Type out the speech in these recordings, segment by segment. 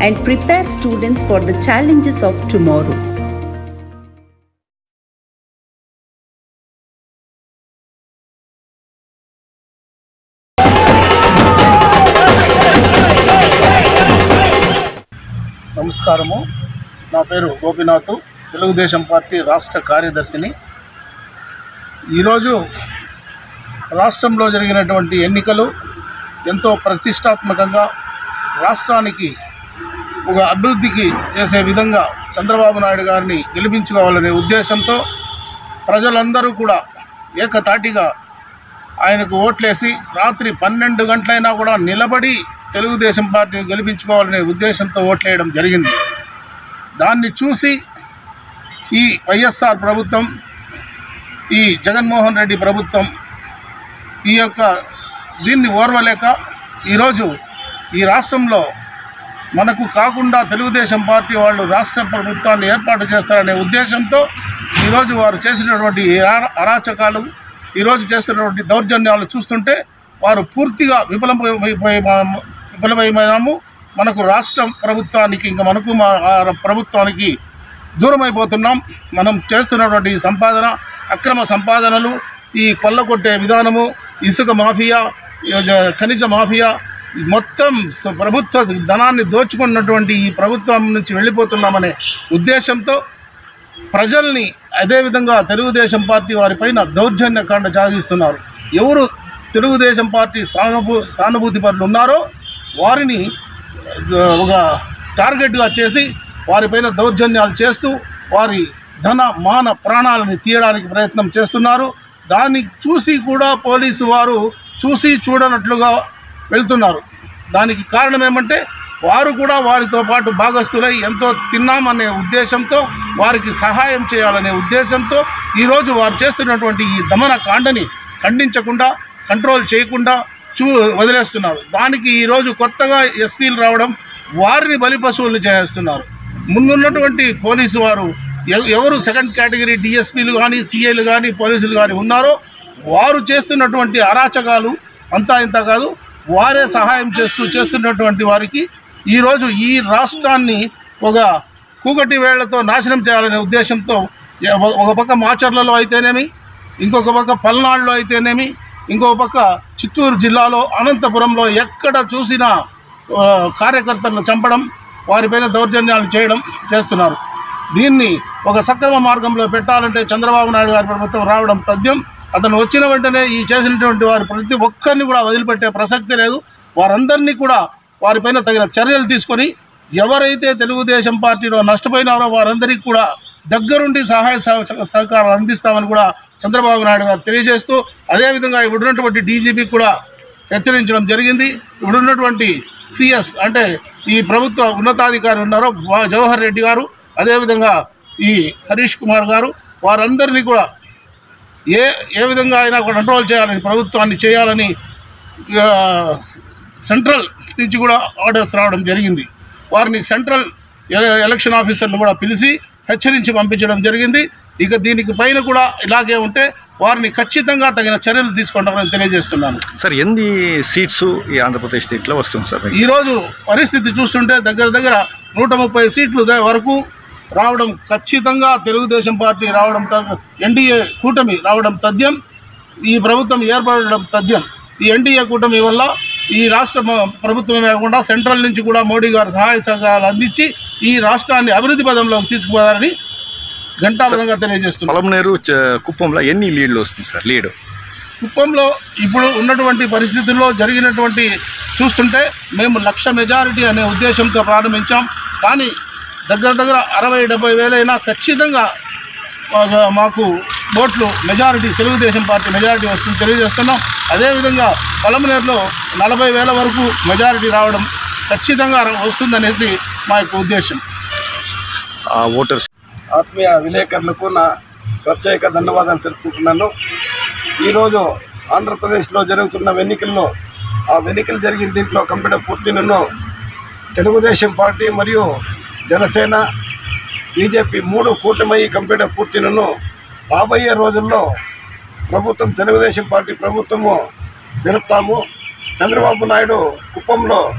and prepare students for the challenges of tomorrow. నమస్కారము నా పేరు గోపినాథ్ తెలుగుదేశం పార్టీ రాష్ట్ర కార్యదర్శిని ఈరోజు రాష్ట్రంలో జరిగినటువంటి ఎన్నికలు ఎంతో ప్రతిష్టాత్మకంగా రాష్ట్రానికి ఒక అభివృద్ధికి చేసే విధంగా చంద్రబాబు నాయుడు గారిని గెలిపించుకోవాలనే ఉద్దేశంతో ప్రజలందరూ కూడా ఏకతాటిగా ఆయనకు ఓట్లేసి రాత్రి పన్నెండు గంటలైనా కూడా నిలబడి తెలుగుదేశం పార్టీని గెలిపించుకోవాలనే ఉద్దేశంతో ఓట్లేయడం జరిగింది దాన్ని చూసి ఈ వైఎస్ఆర్ ప్రభుత్వం ఈ జగన్మోహన్ రెడ్డి ప్రభుత్వం ఈ యొక్క దీన్ని ఓర్వలేక ఈరోజు ఈ రాష్ట్రంలో మనకు కాకుండా తెలుగుదేశం పార్టీ వాళ్ళు రాష్ట్ర ప్రభుత్వాన్ని ఏర్పాటు చేస్తారనే ఉద్దేశంతో ఈరోజు వారు చేసినటువంటి ఈ అరా- అరాచకాలు ఈరోజు చేస్తున్నటువంటి దౌర్జన్యాలు చూస్తుంటే వారు పూర్తిగా విఫలమైపోయి విఫలమైనాము మనకు రాష్ట్ర ప్రభుత్వానికి ఇంకా మనకు మా ఆ ప్రభుత్వానికి దూరమైపోతున్నాం మనం చేస్తున్నటువంటి ఈ సంపాదన అక్రమ సంపాదనలు ఈ కొల్లగొట్టే విధానము ఇసుక మాఫియా ఈ జ- ఖనిజ మాఫియా మొత్తం స- ప్రభుత్వ ధనాన్ని దోచుకున్నటువంటి ఈ ప్రభుత్వం నుంచి వెళ్ళిపోతున్నామనే ఉద్దేశంతో ప్రజల్ని అదేవిధంగా తెలుగుదేశం పార్టీ వారిపైన దౌర్జన్యకాండ సాగిస్తున్నారు ఎవరు తెలుగుదేశం పార్టీ సానుభూ సానుభూతి పరులు ఉన్నారో వారిని ఆ, ఒక టార్గెట్గా చేసి వారిపైన దౌర్జన్యాలు చేస్తూ వారి ధన మాన ప్రాణాలని తీయడానికి ప్రయత్నం చేస్తున్నారు దాన్ని చూసి కూడా పోలీసు వారు చూసి చూడనట్లుగా వెళ్తున్నారు దానికి కారణం ఏమంటే వారు కూడా వారితో పాటు భాగస్థులై ఎంతో తిన్నామనే ఉద్దేశంతో వారికి సహాయం చేయాలనే ఉద్దేశంతో ఈరోజు వారు చేస్తున్నటువంటి ఈ దమన కాండని ఖండించకుండా కంట్రోల్ చేయకుండా చూ వదిలేస్తున్నారు దానికి ఈరోజు కొత్తగా ఎస్పీలు రావడం వారిని బలి పశువులు చేస్తున్నారు ముందున్నటువంటి పోలీసు వారు ఎవ- ఎవరు సెకండ్ కేటగిరీ డిఎస్పీలు కానీ సిఐలు కానీ పోలీసులు కానీ ఉన్నారో వారు చేస్తున్నటువంటి అరాచకాలు అంతా ఇంత కాదు వారే సహాయం చేస్తూ చేస్తున్నటువంటి వారికి ఈరోజు ఈ రాష్ట్రాన్ని ఒక కూకటి వేళ్లతో నాశనం చేయాలనే ఉద్దేశంతో ఎ- ఒక పక్క మాచర్లలో అయితేనేమి ఇంకొక పక్క పల్నాడులో అయితేనేమి ఇంకొక పక్క చిత్తూరు జిల్లాలో అనంతపురంలో ఎక్కడ చూసినా ఆ, కార్యకర్తలను చంపడం వారిపైన దౌర్జన్యాలు చేయడం చేస్తున్నారు దీన్ని ఒక సక్రమ మార్గంలో పెట్టాలంటే చంద్రబాబు నాయుడు గారి ప్రభుత్వం రావడం తథ్యం అతను వచ్చిన వెంటనే ఈ చేసినటువంటి వారి ప్రతి ఒక్కరిని కూడా వదిలిపెట్టే ప్రసక్తి లేదు వారందరినీ కూడా వారిపైన తగిన చర్యలు తీసుకొని ఎవరైతే తెలుగుదేశం పార్టీలో నష్టపోయినారో వారందరికీ కూడా దగ్గరుండి సహాయ సహ- సహకారాలు అందిస్తామని కూడా చంద్రబాబు నాయుడు గారు తెలియజేస్తూ అదేవిధంగా ఇప్పుడున్నటువంటి డీజీపీ కూడా హెచ్చరించడం జరిగింది ఇప్పుడున్నటువంటి సిఎస్ అంటే ఈ ప్రభుత్వ ఉన్నతాధికారి ఉన్నారో వా- జవహర్ రెడ్డి గారు అదేవిధంగా ఈ హరీష్ కుమార్ గారు వారందరినీ కూడా ఏ ఏ విధంగా అయినా కూడా కంట్రోల్ చేయాలని ప్రభుత్వాన్ని చేయాలని ఆ, సెంట్రల్ నుంచి కూడా ఆర్డర్స్ రావడం జరిగింది వారిని సెంట్రల్ ఎల- ఎలక్షన్ ఆఫీసర్లు కూడా పిలిచి హెచ్చరించి పంపించడం జరిగింది ఇక దీనికి పైన కూడా ఇలాగే ఉంటే వారిని ఖచ్చితంగా తగిన చర్యలు తీసుకుంటామని తెలియజేస్తున్నాను సార్ ఎన్ని సీట్స్ ఈ ఆంధ్రప్రదేశ్ దీంట్లో వస్తుంది సార్ మీకు? ఈరోజు పరిస్థితి చూస్తుంటే దగ్గర దగ్గర నూట ముప్పై సీట్లు ద- వరకు రావడం ఖచ్చితంగా తెలుగుదేశం పార్టీ రావడం త- ఎన్డీఏ కూటమి రావడం తథ్యం ఈ ప్రభుత్వం ఏర్పడడం తథ్యం ఈ ఎన్డీఏ కూటమి వల్ల ఈ రాష్ట్ర మ- ప్రభుత్వమే కాకుండా సెంట్రల్ నుంచి కూడా మోడీ గారు సహాయ సహకారాలు అందించి ఈ రాష్ట్రాన్ని అభివృద్ధి పదంలోకి తీసుకుపోవాలని ఘంటాపదంగా తెలియజేస్తున్నారు పొలంనేరు చ- కుప్పంలో ఎన్ని లీడ్లు వస్తుంది సార్ లీడ్ కుప్పంలో ఇప్పుడు ఉన్నటువంటి పరిస్థితుల్లో జరిగినటువంటి చూస్తుంటే మేము లక్ష మెజారిటీ అనే ఉద్దేశంతో ప్రారంభించాం కానీ దగ్గర దగ్గర అరవై డెబ్బై వేలైనా ఖచ్చితంగా ఒక మాకు ఓట్లు మెజారిటీ తెలుగుదేశం పార్టీ మెజారిటీ వస్తుంది తెలియజేస్తున్నాం అదేవిధంగా పొలంనేరులో నలభై వేల వరకు మెజారిటీ రావడం ఖచ్చితంగా వస్తుందనేసి మా యొక్క ఉద్దేశం ఆ ఓటర్స్ ఆత్మీయ విలేకరులకు నా ప్రత్యేక ధన్యవాదాలు తెలుపుకుంటున్నాను ఈరోజు ఆంధ్రప్రదేశ్లో జరుగుతున్న ఎన్నికల్లో ఆ ఎన్నికలు జరిగిన దీంట్లో కంప్యూటర్ పూర్తిలను తెలుగుదేశం పార్టీ మరియు జనసేన బీజేపీ మూడు కూటమి కంప్యూటర్ పూర్తిలను రాబోయే రోజుల్లో ప్రభుత్వం తెలుగుదేశం పార్టీ ప్రభుత్వము నిలుపుతాము చంద్రబాబు నాయుడు కుప్పంలో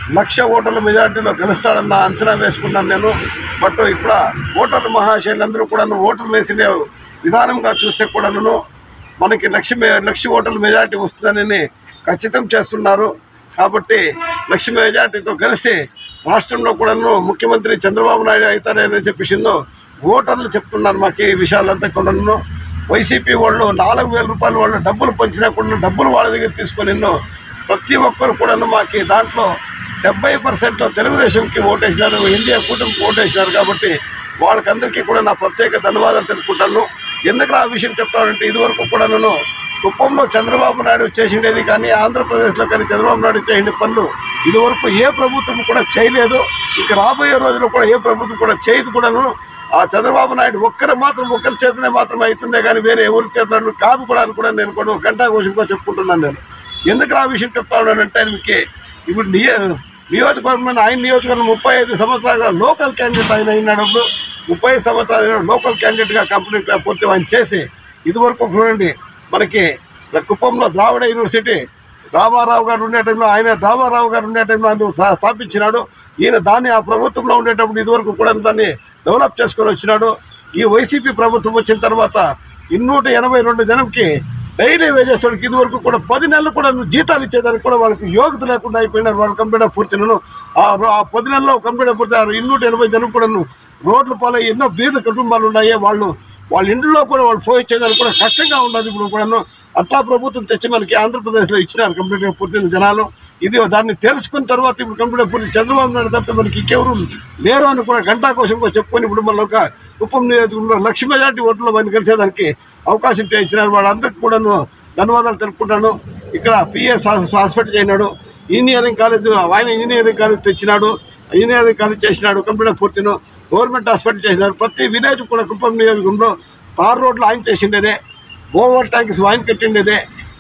లక్ష ఓటర్ల మెజార్టీలో గెలుస్తాడన్న అంచనా వేసుకున్నాను నేను బట్ ఇప్పుడు ఓటర్ల మహాశైలందరూ కూడా ఓటర్లు వేసిన విధానంగా చూస్తే కూడాను మనకి లక్ష మే- లక్ష ఓటర్ల మెజార్టీ వస్తుందని ఖచ్చితం చేస్తున్నారు కాబట్టి లక్ష మెజార్టీతో కలిసి రాష్ట్రంలో కూడాను ముఖ్యమంత్రి చంద్రబాబు నాయుడు అవుతారని చెప్పేసిందో ఓటర్లు చెప్తున్నారు మాకు ఈ విషయాలంతా కూడాను వైసీపీ వాళ్ళు నాలుగు వేల రూపాయలు వాళ్ళు డబ్బులు పంచినా కూడా డబ్బులు వాళ్ళ దగ్గర తీసుకొని ఎన్నో ప్రతి ఒక్కరు కూడాను మాకు దాంట్లో డెబ్బై పర్సెంట్ తెలుగుదేశంకి ఓటేసినారు ఇండియా కూటమికి ఓటేసినారు కాబట్టి వాళ్ళకందరికీ కూడా నా ప్రత్యేక ధన్యవాదాలు తెలుపుకుంటాను ఎందుకు ఆ విషయం చెప్తానంటే ఇదివరకు కూడా నేను కుప్పంలో చంద్రబాబు నాయుడు చేసిండేది కానీ ఆంధ్రప్రదేశ్లో కానీ చంద్రబాబు నాయుడు చేసిన పనులు ఇదివరకు ఏ ప్రభుత్వం కూడా చేయలేదు ఇక రాబోయే రోజుల్లో కూడా ఏ ప్రభుత్వం కూడా చేయదు కూడాను ఆ చంద్రబాబు నాయుడు ఒక్కరు మాత్రం ఒక్కరి చేతనే మాత్రం అవుతుందే కానీ వేరే ఎవరి చేతులు కాదు కూడా అని కూడా నేను కూడా గంటా ఘోషంగా చెప్పుకుంటున్నాను నేను ఎందుకు ఆ విషయం చెప్తా ఉన్నానంటే మీకు ఇప్పుడు నియ నియోజకవర్గం ఆయన నియోజకవర్గం ముప్పై ఐదు సంవత్సరాలుగా లోకల్ క్యాండిడేట్ ఆయన అయినప్పుడు ముప్పై ఐదు సంవత్సరాలు లోకల్ క్యాండిడేట్గా కంప్లీట్గా పూర్తి ఆయన చేసి ఇదివరకు చూడండి మనకి కుప్పంలో ద్రావిడ యూనివర్సిటీ రామారావు గారు ఉండే టైంలో ఆయన రామారావు గారు ఉండే టైంలో ఆయన స్థా- స్థాపించినాడు ఈయన దాన్ని ఆ ప్రభుత్వంలో ఉండేటప్పుడు ఇదివరకు కూడా దాన్ని డెవలప్ చేసుకొని వచ్చినాడు ఈ వైసీపీ ప్రభుత్వం వచ్చిన తర్వాత ఇన్నూట ఎనభై రెండు జనంకి డైలీ వేజెస్ వాళ్ళకి ఇదివరకు కూడా పది నెలలు కూడా నువ్వు జీతాలు ఇచ్చేదానికి కూడా వాళ్ళకి యోగ్యత లేకుండా అయిపోయినారు వాళ్ళు కంప్యూటర్ పూర్తిను ఆ రో- ఆ పది నెలల్లో కంప్యూటర్ పూర్తి ఆ ఇన్నూట ఎనభై జనం కూడా నువ్వు రోడ్ల పాలై ఎన్నో బీద కుటుంబాలు ఉన్నాయి వాళ్ళు వాళ్ళ ఇంట్లో కూడా వాళ్ళు పోయించేదానికి కూడా కష్టంగా ఉండదు ఇప్పుడు కూడాను అట్లా ప్రభుత్వం తెచ్చి మనకి ఆంధ్రప్రదేశ్లో ఇచ్చినారు కంప్యూటర్ పూర్తిన జనాలు ఇది దాన్ని తెలుసుకున్న తర్వాత ఇప్పుడు కంప్యూటర్ పూర్తి చంద్రబాబు నాయుడు తప్పితే మనకి ఇంకెవరు లేరు అని కూడా గంటా కోసంగా చెప్పుకొని ఇప్పుడు మన ఒక కుప్పం నియోజకవర్గంలో లక్ష మెజార్టీ ఓట్లు మనం గెలిచేదానికి అవకాశం చేయించినారు వాళ్ళందరికీ కూడాను ధన్యవాదాలు తెలుపుకుంటాను ఇక్కడ పిఎస్ హాస్పిటల్ చేసినాడు ఇంజనీరింగ్ కాలేజ్ ఆయన ఇంజనీరింగ్ కాలేజ్ తెచ్చినాడు ఇంజనీరింగ్ కాలేజ్ చేసినాడు కంప్యూటర్ పూర్తిను గవర్నమెంట్ హాస్పిటల్ చేసినాడు ప్రతి విలేజ్ కూడా కుప్పం నియోజకవర్గంలో తార్ రోడ్లు ఆయన చేసిండేదే ఓవర్ ట్యాంక్స్ ఆయన కట్టిండేదే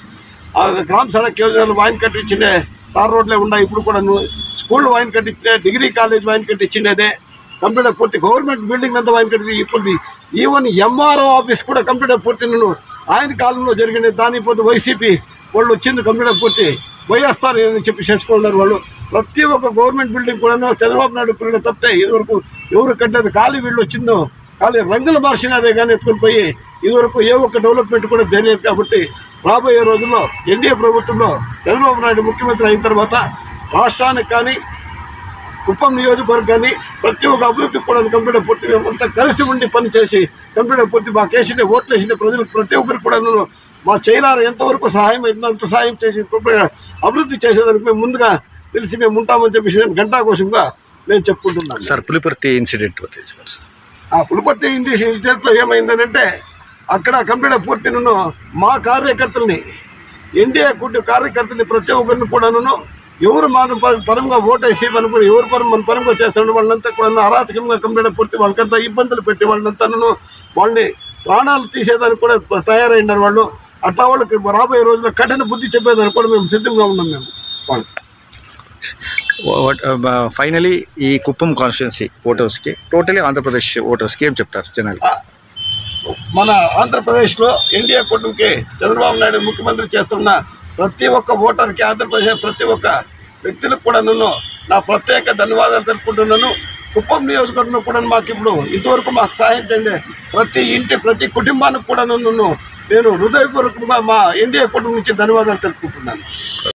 ఆ గ్రామ సడక్ యోజనలు వైన్ కట్టించిండే తార్ రోడ్లే ఉన్నాయి ఇప్పుడు కూడా స్కూల్ వైన్ కట్టించే డిగ్రీ కాలేజ్ వైన్ కట్టించిండేదే కంప్యూటర్ పూర్తి గవర్నమెంట్ బిల్డింగ్ అంతా వైన్ కట్టి ఇప్పుడు ఈవెన్ ఎంఆర్ఓ ఆఫీస్ కూడా కంప్యూటర్ పూర్తి నేను ఆయన కాలంలో జరిగింది దాని పోతే వైసీపీ వాళ్ళు వచ్చింది కంప్యూటర్ పూర్తి వైఎస్ఆర్ అని చెప్పి చేసుకున్నారు వాళ్ళు ప్రతి ఒక్క గవర్నమెంట్ బిల్డింగ్ కూడా చంద్రబాబు నాయుడు పిల్లలు తప్పితే ఇదివరకు ఎవరు కట్టేది ఖాళీ వీళ్ళు వచ్చిందో ఖాళీ రంగులు మార్చినదే కానీ ఎత్తుకొని పోయి ఇదివరకు ఏ ఒక్క డెవలప్మెంట్ కూడా జరిగేది కాబట్టి రాబోయే రోజుల్లో ఎన్డీఏ ప్రభుత్వంలో చంద్రబాబు నాయుడు ముఖ్యమంత్రి అయిన తర్వాత రాష్ట్రానికి కానీ కుప్పం నియోజకవర్గాన్ని ప్రతి ఒక్క అభివృద్ధి కూడా కంప్యూటర్ పూర్తి మేమంతా కలిసి ఉండి పని చేసి కంప్యూటర్ పూర్తి మా కేసుని ఓట్లు వేసిన ప్రజలు ప్రతి ఒక్కరు కూడా మా చైనారు ఎంతవరకు సహాయం అయిందో అంత సహాయం చేసి కంప్యూటర్ అభివృద్ధి చేసేదానికి మేము ముందుగా తెలిసి మేము ఉంటామని చెప్పేసి నేను గంటాకోశంగా నేను చెప్పుకుంటున్నాను సార్ పులిపర్తి ఇన్సిడెంట్ చెప్పండి సార్ ఆ పులిపర్తి ఇండియన్ స్టేట్లో ఏమైందనంటే అక్కడ కంప్యూటర్ పూర్తి నన్ను మా కార్యకర్తల్ని ఎన్డీఏ కుటుంబ కార్యకర్తల్ని ప్రతి ఒక్కరిని కూడాను ఎవరు మన ప- పరంగా ఓటేసి మనకు ఎవరు పరం మన పరంగా చేస్తాడు వాళ్ళంతా కూడా అరాచకంగా కంప్యూటర్ పూర్తి వాళ్ళకంతా ఇబ్బందులు పెట్టి వాళ్ళంతాను వాళ్ళని ప్రాణాలు తీసేదానికి కూడా తయారైనారు వాళ్ళు అట్లా వాళ్ళకి రాబోయే రోజుల్లో కఠిన బుద్ధి చెప్పేదానికి కూడా మేము సిద్ధంగా ఉన్నాం మేము వాళ్ళకి ఫైనలీ ఈ కుప్పం కాన్స్టిట్యున్సీ ఓటర్స్కి టోటలీ ఆంధ్రప్రదేశ్ ఓటర్స్కి ఏం చెప్తారు జనాలు మన ఆంధ్రప్రదేశ్లో ఎన్డీఏ కూటమికి చంద్రబాబు నాయుడు ముఖ్యమంత్రి చేస్తున్న ప్రతి ఒక్క ఓటర్కి ఆంధ్రప్రదేశ్ ప్రతి ఒక్క వ్యక్తులకు కూడా నన్ను నా ప్రత్యేక ధన్యవాదాలు తెలుపుకుంటున్నాను కుప్పం నియోజకవర్గంలో కూడా మాకు ఇప్పుడు ఇంతవరకు మాకు సహాయం చేయండి ప్రతి ఇంటి ప్రతి కుటుంబానికి కూడా నన్ను నేను హృదయపూర్వకంగా మా ఎన్డీఏ కుటుంబం నుంచి ధన్యవాదాలు తెలుపుకుంటున్నాను